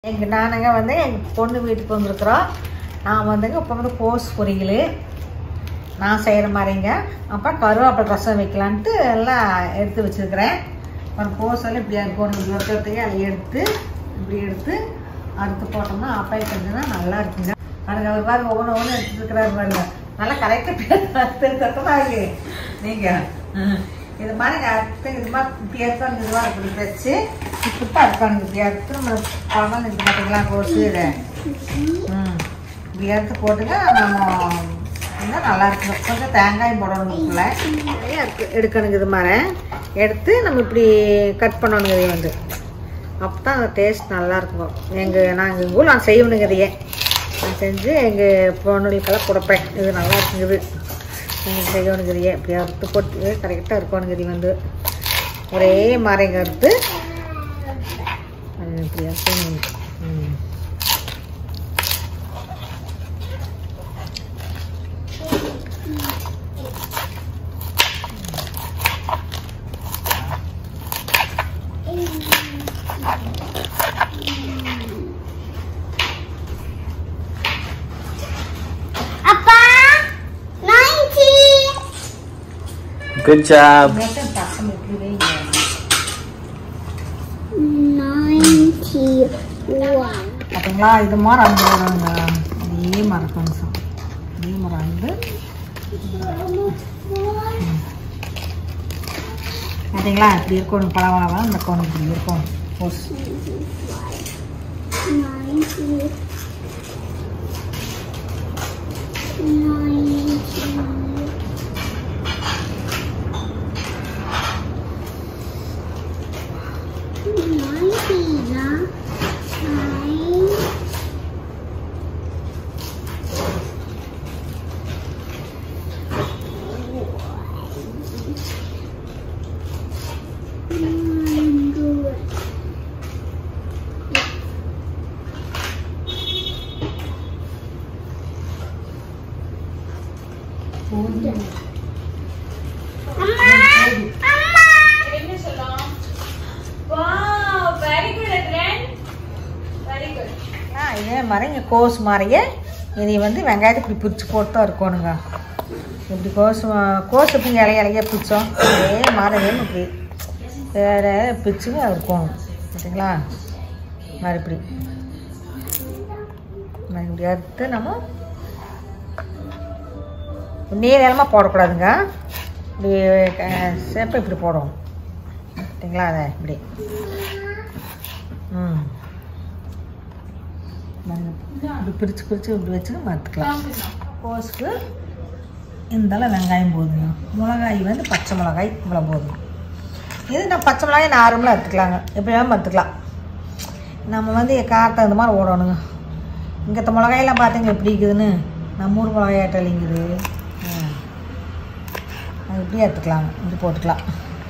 எங்கள் நானுங்க வந்து எங்கள் பொண்ணு வீட்டுக்கு வந்திருக்குறோம் நான் வந்துங்க இப்போ வந்து கோஸ் பொரியல் நான் செய்கிற மாதிரிங்க அப்புறம் கருவேப்பிலை ரசம் வைக்கலான்ட்டு எல்லாம் எடுத்து வச்சுருக்கிறேன் அப்புறம் கோஸ் எல்லாம் இப்படி இருக்கணும் இப்படி இருக்கிறதுக்கு அதை எடுத்து இப்படி எடுத்து அறுத்து போட்டோம்னா அப்பாய் செஞ்சோன்னா நல்லா இருக்குங்க அதுக்கு அவர் பாருங்க ஒவ்வொன்று ஒவ்வொன்று எடுத்துட்டு இருக்கிறாரு பாருங்க நல்லா கரெக்டாக நீங்கள் இது மாதிரி அறுத்து இது மாதிரி இப்படி எடுத்து இதுவாக இப்படி வச்சு இப்படி இருக்காங்க இப்படி எடுத்து நம்ம பழம் இது பார்த்தீங்களா கோஸு இதை ம் இப்படி எடுத்து போட்டுங்க நம்ம இன்னும் நல்லா இருக்கும் கொஞ்சம் தேங்காயும் போடணும் உப்புல நிறைய இருக்கு எடுக்கணுங்க இது மாதிரி எடுத்து நம்ம இப்படி கட் பண்ணணுங்க இதை வந்து அப்போ தான் அந்த டேஸ்ட் நல்லா இருக்கும் எங்கள் நாங்கள் எங்கள் ஊர் நான் செய்யணுங்க இதையே நான் செஞ்சு எங்கள் பொண்ணுகளுக்கெல்லாம் கொடுப்பேன் இது நல்லா இருக்குங்குது நீங்கள் செய்யணுங்க இதையே இப்படி அறுத்து போட்டு கரெக்டாக இருக்கணுங்க இது வந்து ஒரே மாதிரிங்க அறுத்து அது இப்படி அறுத்து ம் அப்பா நைன்டி Good job. மேட்டும் பக்கம் இப்படி வைங்க நைன்டி ஒன் பார்த்தீங்களா இது மாதிரி அண்டு வருங்க இதே மாதிரி இருக்கும் சார் இதே மாதிரி அண்டு பார்த்தீங்களா இப்படி இருக்கணும் பழவளவா இந்த கோணம் இப்படி இருக்கும் போஸ் நைன்டி நைன்டி நைன்டினா நைன் ஆ இதே மாதிரி இங்கே கோஸ் மாதிரியே இதை வந்து வெங்காயத்தை இப்படி பிரித்து போட்டு தான் இருக்கணுங்க இப்படி கோஸ் வா- கோஸ் எப்படி இலைய இலைய பிரித்தோம் அதே மாதிரி வேணும் இப்படி வேற பிரிச்சுங்க இருக்கணும் பார்த்தீங்களா மாதிரி இப்படி நான் இப்படி எடுத்து நம்ம நீர் இலமாக போடக்கூடாதுங்க இப்படி சேப்பை இப்படி போடுவோம் பார்த்தீங்களா அதை இப்படி ம் நாங்க இப்படி பிரித்து பிரித்து இப்படி வச்சு மறுத்துக்கலாம் கோஸுக்கு இந்தாலும் வெங்காயம் போதுங்க மிளகாய் வந்து பச்சை மிளகாய் இவ்வளோ போதும் இது நான் பச்சை மிளகாய் நார்மலாக எடுத்துக்கலாங்க எப்படியாவது மறுத்துக்கலாம் நம்ம வந்து காரத்தை இந்த மாதிரி ஓடணுங்க இங்கத்த மிளகாயெல்லாம் பார்த்தீங்க எப்படி இருக்குதுன்னு நம்ம ஊர் மிளகாயாட்டம் இல்லைங்குது ம். அது இப்படியே எடுத்துக்கலாங்க இப்படி போட்டுக்கலாம்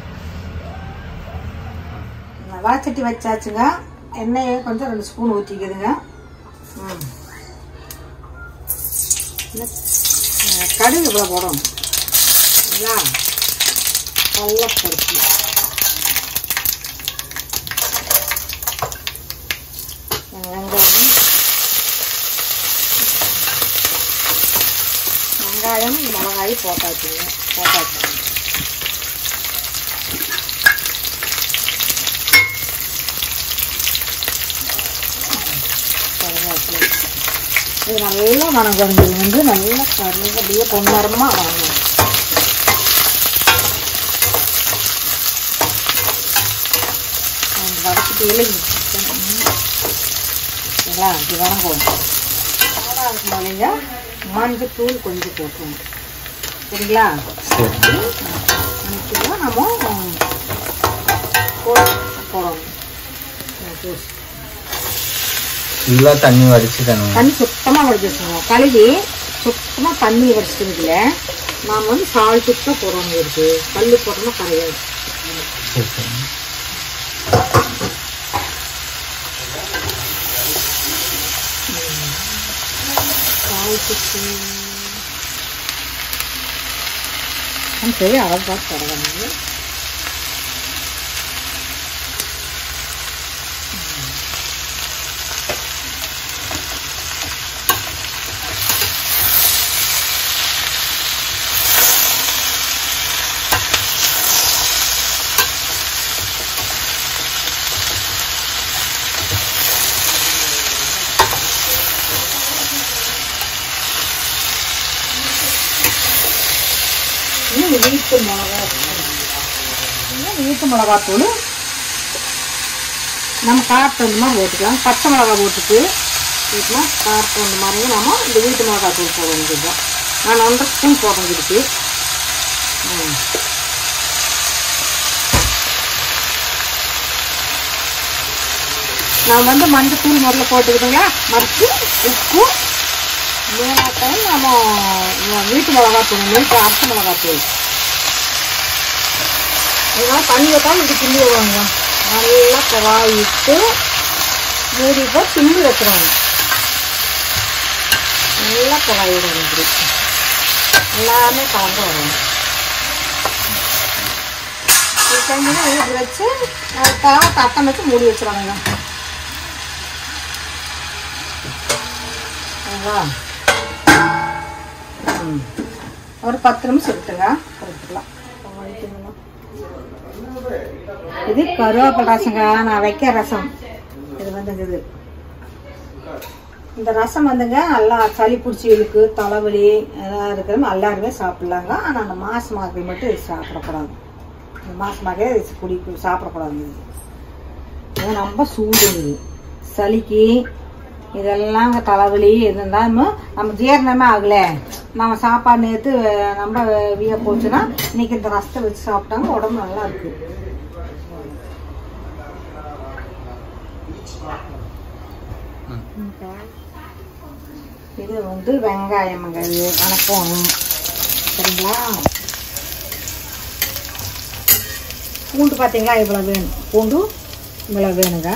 வாச்சட்டி வச்சாச்சுங்க எண்ணெயை கொஞ்சம் ரெண்டு ஸ்பூன் ஊற்றிக்குதுங்க ம். இந்த, அஹ், கடுகு இவ்வளோ போடணும் சரிங்களா கடலப்பருப்பு அஹ், வெங்காயம் வெங்காயம் மிளகாய் போட்டாச்சுங்க போட்டாச்சு கருவேப்பிலை இது நல்லா வணங்கணும் இது வந்து நல்லா கருங்க அப்படியே பொன்னரமாக வணங்கணும் அந்த வதக்கிட்டு இலைங்க சரிங்களா இப்படி வணங்கும் நல்லா இருக்கும் இல்லைங்க மஞ்சள் தூள் கொஞ்சம் போட்டுருவோம் சரிங்களா சரி அதுக்குதான் நம்ம கோஸ் போடணும் கோஸ் ஃபுல்லாக தண்ணி வடிச்சு தானே தண்ணி சுத்தமாக வடிச்சு வச்சுக்கணும் கழுவி சுத்தமாக தண்ணி வடிச்சிட்டதுல நாம் வந்து சால்ட்டு தான் போடணும் இருக்கு கல் போட்டோம்னா கரையாது சரி சரி சால்ட்டு நம்ம பெரிய அளவு பார்த்து போடணும் இந்த வீட்டு மிளகா இது வீட்டு மிளகாத்தூள் நம்ம காரத்து அந்த மாதிரி போட்டுக்கலாம் பச்சை மிளகா போட்டுட்டு வீட்டில் காரத்து அந்த மாதிரி நம்ம இந்த வீட்டு மிளகாத்தூள் போட வேண்டியது நான் ஒன்றரை ஸ்பூன் போட வேண்டியது ம் நான் வந்து மஞ்சத்தூள் முதல்ல போட்டுக்கிட்டுங்களா மறுத்து உப்பு மூணாவது டைம் நம்ம வீட்டு மிளகாத்தூள் வீட்டு அரைச்ச மிளகாத்தூள் இதெல்லாம் தண்ணி வைக்காம இப்படி கிண்டி விடுவாங்க நல்லா கவாயிட்டு மூடி போட்டு கிண்டி வச்சுருவாங்க நல்லா கவாயிடும் இப்படி எல்லாமே கலந்து வரும் இது செஞ்சு இப்படி வச்சு அதுக்காக தட்டம் வச்சு மூடி வச்சுருவாங்க சரிங்களா ம். ஒரு பத்து நிமிஷம் இருக்குங்க கொடுத்துக்கலாம் இது கருவேப்பிலை ரசங்க நான் வைக்க ரசம் இது வந்துங்க இது இந்த ரசம் வந்துங்க நல்லா சளி பிடிச்சி இழுக்கு தலைவலி எல்லாம் இருக்கிறது எல்லாருமே சாப்பிட்லாங்க ஆனால் அந்த மாசமாக மட்டும் இது சாப்பிடக்கூடாது இந்த மாசமாக இது குடி சாப்பிடக்கூடாது இது இது ரொம்ப சூடு இது சளிக்கு இதெல்லாம் இங்கே தலைவலி இது இருந்தாலும் நம்ம ஜீரணமே ஆகல நம்ம சாப்பாடு நேற்று ரொம்ப வீய போச்சுன்னா இன்னைக்கு இந்த ரசத்தை வச்சு சாப்பிட்டாங்க உடம்பு நல்லா இருக்கு இது வந்து வெங்காயமுங்க இது வணக்கம் சரிங்களா பூண்டு பார்த்தீங்களா இவ்வளோ வேணும் பூண்டு இவ்வளோ வேணுங்க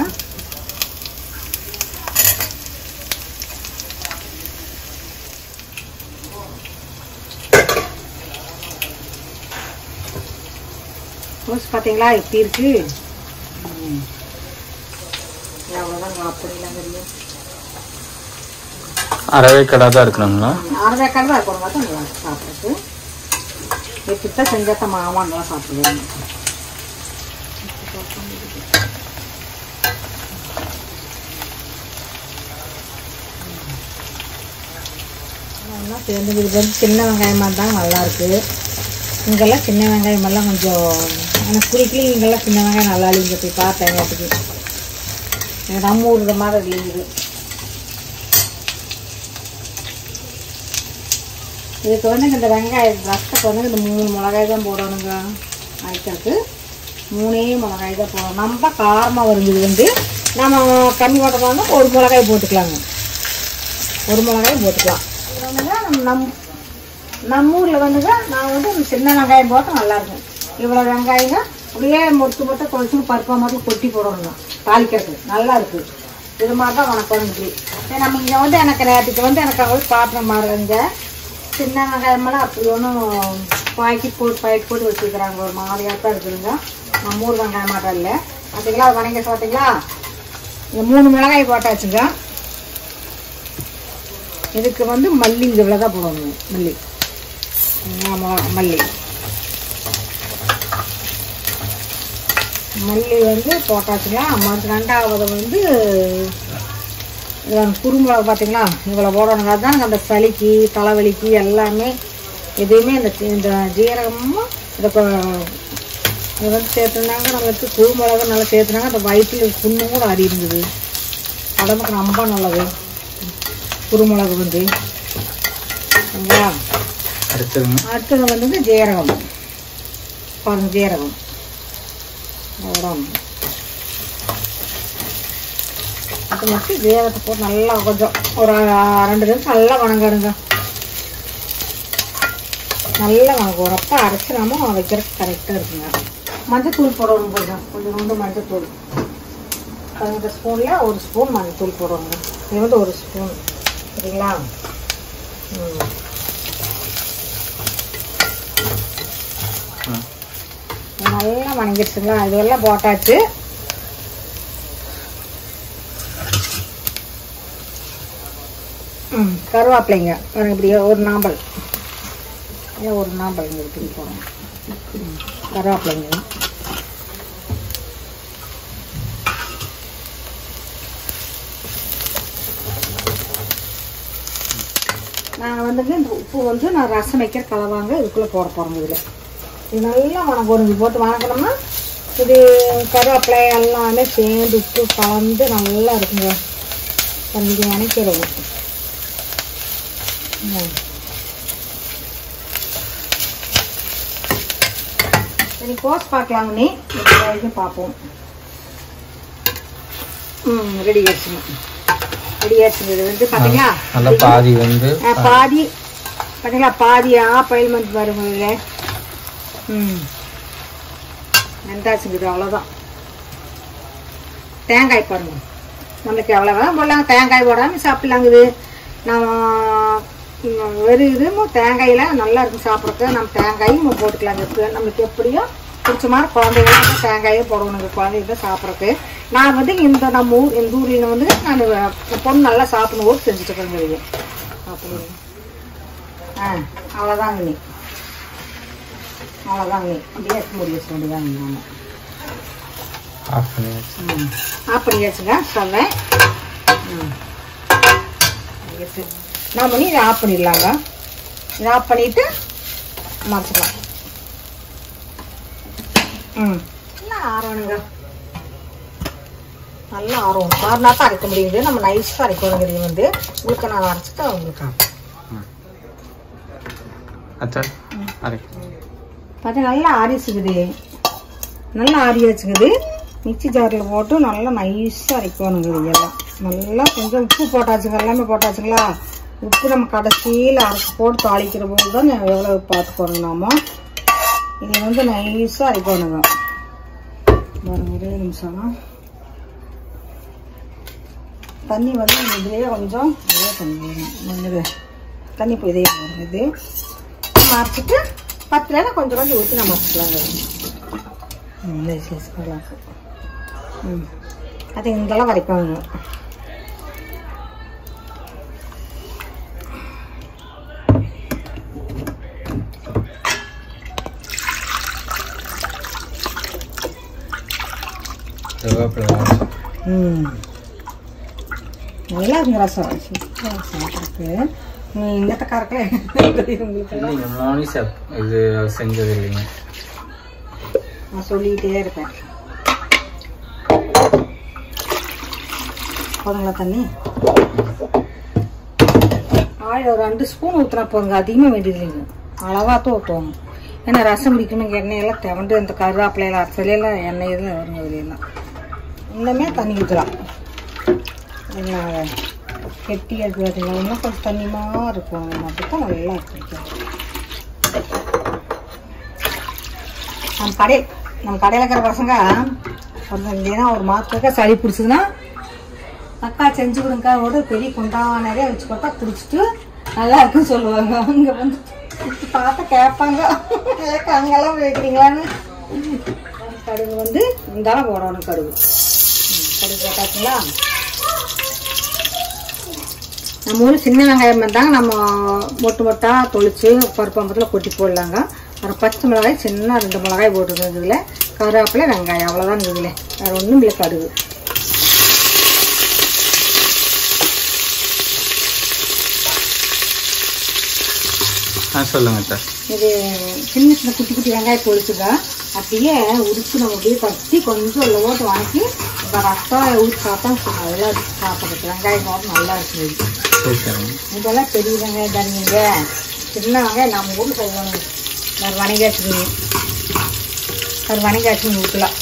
ரோஸ் பார்த்தீங்களா எப்படி இருக்கு ம். அவ்வளோதான் அப்படிலாம் தெரியும் அறவே கடை தான் இருக்கணுங்களா அரை கடை தான் இருக்கணும் பார்த்தா நல்லா இருக்கு சாப்பிட்றது இப்படித்தான் செஞ்சாத்த மாமா நல்லா சாப்பிடுவேன் நல்லா சேர்ந்து இது வந்து சின்ன வெங்காயமாக இருந்தால் நல்லா இருக்கு இங்கெல்லாம் சின்ன வெங்காயம் எல்லாம் கொஞ்சம் எனக்கு பிடிக்கல இங்கெல்லாம் சின்ன வெங்காயம் நல்லா இல்லைங்க போய் பார்த்தேன் அதுக்கு எனக்கு நம்ம ஊர் இந்த மாதிரி இல்லைங்குது இதுக்கு வந்து இந்த வெங்காயம் ரசத்துக்கு வந்து இந்த மூணு மிளகாய் தான் போடணுங்க அரைக்கிறதுக்கு மூணே மிளகாய் தான் போடணும் நம்ம காரமாக வருது இது வந்து நம்ம கம்மி போட்டோம்னா ஒரு மிளகாய் போட்டுக்கலாங்க ஒரு மிளகாய் போட்டுக்கலாம் இது வந்துங்க நம்ம நம் நம்ம ஊரில் வந்துங்க நான் வந்து இந்த சின்ன வெங்காயம் போட்டால் நல்லாயிருக்கும் இவ்வளோ வெங்காயங்க அப்படியே மொட்டு மொட்டை குழச்சு பருப்பா மட்டும் கொட்டி போடணுங்க தாளிக்கிறதுக்கு நல்லா இருக்கு இது மாதிரி தான் வணக்கம் இப்படி சரி, நம்ம இங்கே வந்து எனக்கு நேற்றுக்கு வந்து எனக்கு வந்து பாத்திரம் மாறுங்க சின்ன வெங்காயமெல்லாம் அப்படி ஒன்றும் பாக்கெட் போட்டு பாக்கெட் போட்டு வச்சுக்கிறாங்க ஒரு மாதிரியாக தான் இருக்குதுங்க நம்ம ஊர் வெங்காயம் மாட்டம் இல்லை பார்த்தீங்களா வணங்க பார்த்தீங்களா இந்த மூணு மிளகாய் போட்டாச்சுங்க இதுக்கு வந்து மல்லி இவ்வளோ தான் போடணும் மல்லி ஆமா, மல்லி மல்லி வந்து போட்டாச்சுங்க மறு ரெண்டாவது வந்து இது குறுமிளகு பார்த்தீங்களா இவ்வளோ போடணுங்க அதுதான் அந்த சளிக்கு தலைவலிக்கு எல்லாமே எதுவுமே இந்த சி- இந்த ஜீரகமும் இந்த கொ- இது வந்து சேர்த்துனாங்க நம்மளுக்கு குறுமிளகு நல்லா சேர்த்துனாங்க அந்த வயிற்றுல புண்ணும் கூட அறியுங்குது உடம்புக்கு ரொம்ப நல்லது குறுமிளகு வந்து சரிங்களா அடுத்ததுங்க அடுத்தது வந்து ஜீரகம் பாருங்க ஜீரகம் அவ்வளோதான் அது மட்டும் ஜீரகத்தை போட்டு நல்லா கொஞ்சம் ஒரு அஹ், ரெண்டு நிமிஷம் நல்லா வணங்கிடுங்க நல்லா வணங்க உரப்ப அரைச்சி நாம வைக்கிறதுக்கு கரெக்டாக இருக்குங்க மஞ்சத்தூள் போடணும் கொஞ்சம் கொஞ்சம் வந்து மஞ்சத்தூள் பதினெட்டு ஸ்பூனில் ஒரு ஸ்பூன் மஞ்சத்தூள் போடணுங்க இது வந்து ஒரு ஸ்பூன் சரிங்களா ம் ம். நல்லா வணங்கிடுச்சுங்களா இதெல்லாம் போட்டாச்சு ம் கருவேப்பிலைங்க பாருங்க இப்படி ஒரு நாம்பல் ஏன் ஒரு நாம்பல் இங்கே இப்படி போகணும் ம் கருவேப்பிலைங்க நான் வந்துங்க இந்த உப்பு வந்து நான் ரசம் வைக்கிற கலவாங்க இதுக்குள்ளே போட போகிறோம் இதில் இது நல்லா வணக்கணும் இது போட்டு வணக்கணும்னா இது கருவேப்பிலை எல்லாமே சேர்ந்து உப்பு கலந்து நல்லா இருக்குங்க பாருங்க, இது நினைக்கிறோம் சரி கோஸ் பார்க்கலாங்க நீ வரைக்கும் பார்ப்போம் ம் ரெடி ஆச்சுங்க ரெடி ஆச்சுங்க இது வந்து பார்த்தீங்களா நல்லா பாதி வந்து ஆ, பாதி பார்த்தீங்களா பாதி ஆப்பாயில் வந்து பாருங்க இதில் ம் வெந்தாச்சுங்க இது அவ்வளோதான் தேங்காய் பாருங்க நம்மளுக்கு எவ்வளோ போடலாங்க தேங்காய் போடாமல் சாப்பிட்லாங்க இது நம்ம ம், வெறும் இதுவும் தேங்காயில் நல்லா இருக்கும் சாப்பிட்றதுக்கு நம்ம தேங்காயும் போட்டுக்கலாங்க இப்போ நம்மளுக்கு எப்படியோ பிடிச்ச மாதிரி குழந்தைங்களுக்கு தேங்காயும் போடணுங்க குழந்தைங்க சாப்பிட்றதுக்கு நான் வந்து இந்த நம்ம ஊர் எங்கள் ஊரில் வந்து நான் என் பொண்ணு நல்லா சாப்பிடணும் போது செஞ்சுட்டு இருக்கேங்க இது அப்படிங்க ஆ அவ்வளோதாங்க நீ அவ்வளோதாங்க நீ அப்படியே மூடி வச்சு வேண்டியதாங்க நாம ஆஃப் பண்ணியாச்சு ம் ஆஃப் பண்ணியாச்சுங்க சொல்லேன் ம் ஆயிடுச்சு. நான் பண்ணி இதை ஆஃப் பண்ணிடலாங்க இதை ஆஃப் பண்ணிவிட்டு மறைச்சிக்கலாம் ம் நல்லா ஆறணுங்க நல்லா ஆறணும் ஆறுனா தான் அரைக்க முடியுது நம்ம நைஸாக அரைக்கணுங்க இது வந்து உங்களுக்கு நான் அரைச்சிட்டு உங்களுக்கு அச்சா அரை பார்த்தா நல்லா ஆறிச்சுக்குது நல்லா ஆறியாச்சுக்குது மிக்ஸி ஜாரில் போட்டு நல்லா நைஸாக அரைக்கணுங்க இது எல்லாம் நல்லா கொஞ்சம் உப்பு போட்டாச்சுங்க எல்லாமே போட்டாச்சுங்களா உப்பு நம்ம கடைசியில் அரைச்சி போட்டு தாளிக்கிற போது தான் எவ்வளோ பார்த்துக்கோங்க நாம இது வந்து நைஸாக அரைக்கணுங்க பாருங்க ஒரே நிமிஷம் தண்ணி வந்து இந்த இதுலேயே கொஞ்சம் இதே தண்ணி வேணும் இது தண்ணி இப்போ இதே வரும் இது மறைச்சிட்டு பத்துல கொஞ்சம் கொஞ்சம் ஊற்றி நம்ம மறைச்சிக்கலாங்க ம் சரி சரி நல்லா இருக்கு. ம் அது இங்கெல்லாம் வரைப்பாங்க கருவேப்பிலை ம் நல்லா இருக்குங்க ரசம் சூப்பராக சாப்பிட்றதுக்கு இந்த காரத்தில் உங்களுக்கு இல்லைங்க நானும் சாப் இது செஞ்சது இல்லைங்க நான் சொல்லிக்கிட்டே இருப்பேன் போதுங்களா தண்ணி ஆயில் ஒரு ரெண்டு ஸ்பூன் ஊற்றினா போதுங்க அதிகமாக வேண்டியதில்லைங்க அளவாக தான் ஊற்றுவாங்க ஏன்னா ரசம் பிடிக்கணுங்க எண்ணெயெல்லாம் திவண்டு இந்த கருவேப்பிலையெல்லாம் அரைச்சலையெல்லாம் எண்ணெய் இதில் வருங்க இதுலாம் இன்னுமே தண்ணி ஊற்றலாம் என்ன கெட்டியாக இருக்குது பார்த்தீங்களா இன்னும் கொஞ்சம் தண்ணியமாக இருக்கும் அப்படி தான் நல்லா இருக்கும் நம்ம கடை நம்ம கடையில் இருக்கிற பசங்க கொஞ்சம் இல்லைன்னா ஒரு மாதத்துக்கு சளி பிடிச்சதுன்னா அக்கா செஞ்சு கொடுங்க ஒரு பெரிய குண்டா நிறைய வச்சு போட்டா குடிச்சிட்டு நல்லா இருக்குன்னு சொல்லுவாங்க அவங்க வந்து பார்த்தா கேட்பாங்க ஏக்கா அங்கெல்லாம் வைக்கிறீங்களான்னு கடுகு வந்து இந்தாலும் போடணும் கடுகு ம், கடுகு போட்டாச்சுங்களா நம்ம ஊர் சின்ன வெங்காயம் இருந்தாங்க நம்ம மொட்டு மொட்டாக தொளிச்சு பருப்பம்பத்தில் கொட்டி போடலாங்க அப்புறம் பச்சை மிளகாய் சின்ன ரெண்டு மிளகாய் போட்டுருங்க இதில் கருவேப்பிலை வெங்காயம் அவ்வளோதான் இதில் வேறு ஒன்றும் இல்லை கடுகு ஆ சொல்லுங்க சார் இது சின்ன சின்ன குட்டி குட்டி வெங்காயம் பொழிச்சுங்க அப்படியே உரிச்சு நம்ம அப்படியே கட்டி கொஞ்சம் உள்ள ஓட்டு வாங்கி இந்த ரசம் ஊற்றி சாப்பிட்டா நல்லா இருக்கு சாப்பிட்றது வெங்காயம் சாப்பிட்டு நல்லா இருக்குது இது. சரி சரிங்க இதெல்லாம் பெரிய வெங்காயம் தருவீங்க சின்ன வெங்காயம் நம்ம ஊரில் செய்வாங்க ஒரு வணிகாச்சுங்க ஒரு வணிகாச்சுங்க ஊற்றலாம்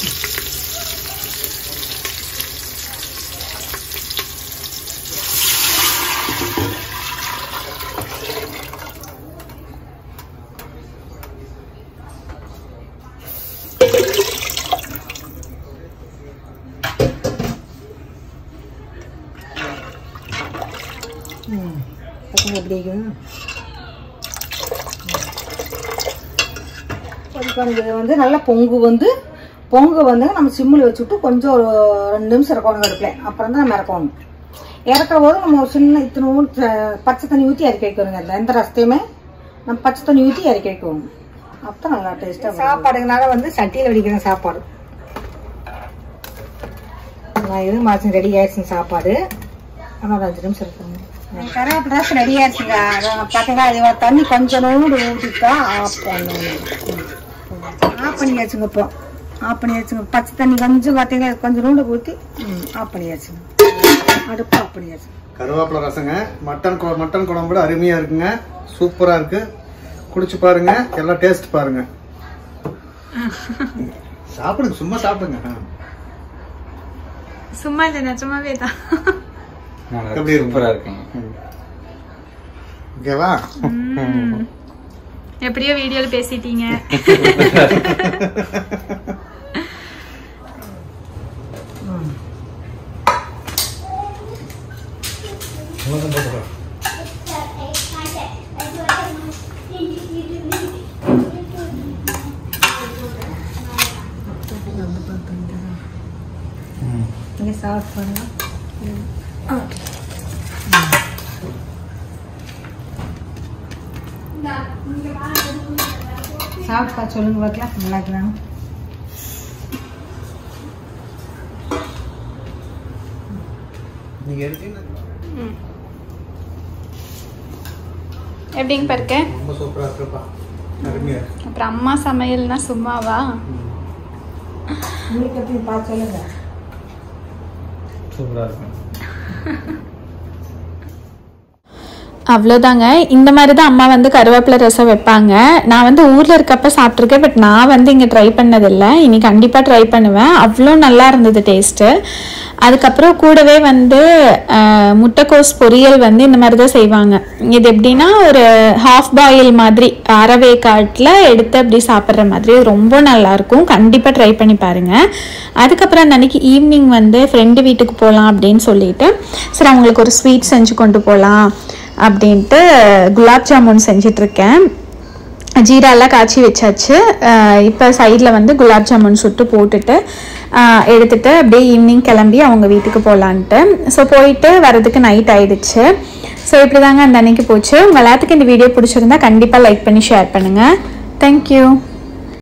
ம் பசங்க எப்படி இருக்கும் கொதிக்கணும் இது வந்து நல்லா பொங்கு வந்து பொங்கு வந்து நம்ம சிம்மில் வச்சுட்டு கொஞ்சம் ஒரு ரெண்டு நிமிஷம் இருக்கணும் அடுப்பில் அப்புறம் தான் நம்ம இறக்கணும் இறக்குற போது நம்ம ஒரு சின்ன இத்தனை ஊற்றி பச்சை தண்ணி ஊற்றி இறக்கி வைக்கணுங்க இந்த எந்த ரசத்தையுமே நம்ம பச்சை தண்ணி ஊற்றி இறக்கி வைக்கணும் அப்போ நல்லா டேஸ்ட்டாக சாப்பாடுனால வந்து சட்டியில் வடிக்கிறேன் சாப்பாடு நான் இது மாதம் ரெடி ஆயிடுச்சுங்க சாப்பாடு ஆனால் ஒரு அஞ்சு நிமிஷம் இருக்குங்க கருவேப்பிலை ரசம் ரெடி ஆயிடுச்சுங்க அதை பார்த்தீங்கன்னா அது தண்ணி கொஞ்சம் நோண்டு ஊற்றிட்டா ஆஃப் பண்ணணும் ஆஃப் பண்ணியாச்சுங்க இப்போ ஆஃப் பண்ணியாச்சுங்க பச்சை தண்ணி கொஞ்சம் பார்த்தீங்கன்னா கொஞ்சம் ரூண்டு ஊற்றி ஆஃப் பண்ணியாச்சுங்க அடுப்பு ஆஃப் பண்ணியாச்சு கருவேப்பிலை ரசங்க மட்டன் குழ மட்டன் குழம்பு விட அருமையா இருக்குங்க சூப்பரா இருக்கு குடிச்சு பாருங்க எல்லாம் டேஸ்ட் பாருங்க சாப்பிடுங்க சும்மா சாப்பிடுங்க ஆ. சும்மா இல்லை நிஜமாவே தான் எப்படி இருக்கு? சூப்பரா இருக்குங்க ஓகேவா ம். எப்படியோ வீடியோல பேசிட்டீங்க நீங்கள் சாப்பிட்டு பாருங்க சாப்பிட்டா சொல்லுங்க பார்க்கலாம் நல்லா இருக்கிறாங்க நீங்க எடுத்தீங்கன்னா எப்படிங்க பாருக்க ரொம்ப சூப்பரா இருக்குப்பா அருமையா இருக்கு அப்புறம் அம்மா சமையல்னா சும்மாவா உங்களுக்கு எப்படி பார்த்து சொல்லுங்க சூப்பரா இருக்கும் அவ்வளோதாங்க இந்த மாதிரி தான் அம்மா வந்து கருவேப்பிலை ரசம் வைப்பாங்க நான் வந்து ஊரில் இருக்கப்ப சாப்பிட்ருக்கேன் பட் நான் வந்து இங்கே ட்ரை பண்ணதில்லை இனி கண்டிப்பாக ட்ரை பண்ணுவேன் அவ்வளோ நல்லா இருந்தது டேஸ்ட்டு அதுக்கப்புறம் கூடவே வந்து அஹ், முட்டைக்கோஸ் பொரியல் வந்து இந்த மாதிரி தான் செய்வாங்க இது எப்படின்னா ஒரு ஹாஃப் பாயில் மாதிரி அறவே காட்டில் எடுத்து அப்படி சாப்பிட்ற மாதிரி ரொம்ப நல்லாயிருக்கும் கண்டிப்பாக ட்ரை பண்ணி பாருங்கள் அதுக்கப்புறம் அந்த அன்னைக்கு ஈவினிங் வந்து ஃப்ரெண்டு வீட்டுக்கு போகலாம் அப்படின்னு சொல்லிட்டு சரி அவங்களுக்கு ஒரு ஸ்வீட் செஞ்சு கொண்டு போகலாம் அப்படின்ட்டு குலாப் ஜாமுன் செஞ்சிட்ருக்கேன் ஜீராலாம் காய்ச்சி வச்சாச்சு இப்போ சைடில் வந்து குலாப் ஜாமுன் சுட்டு போட்டுட்டு ஆஹ் எடுத்துட்டு அப்படியே ஈவினிங் கிளம்பி அவங்க வீட்டுக்கு போகலான்ட்டு ஸோ போயிட்டு வரதுக்கு நைட் ஆயிடுச்சு ஸோ இப்படி தாங்க அந்த அன்னைக்கு போச்சு உங்கள் எல்லாத்துக்கும் இந்த வீடியோ பிடிச்சிருந்தா கண்டிப்பாக லைக் பண்ணி ஷேர் பண்ணுங்கள் தேங்க்யூ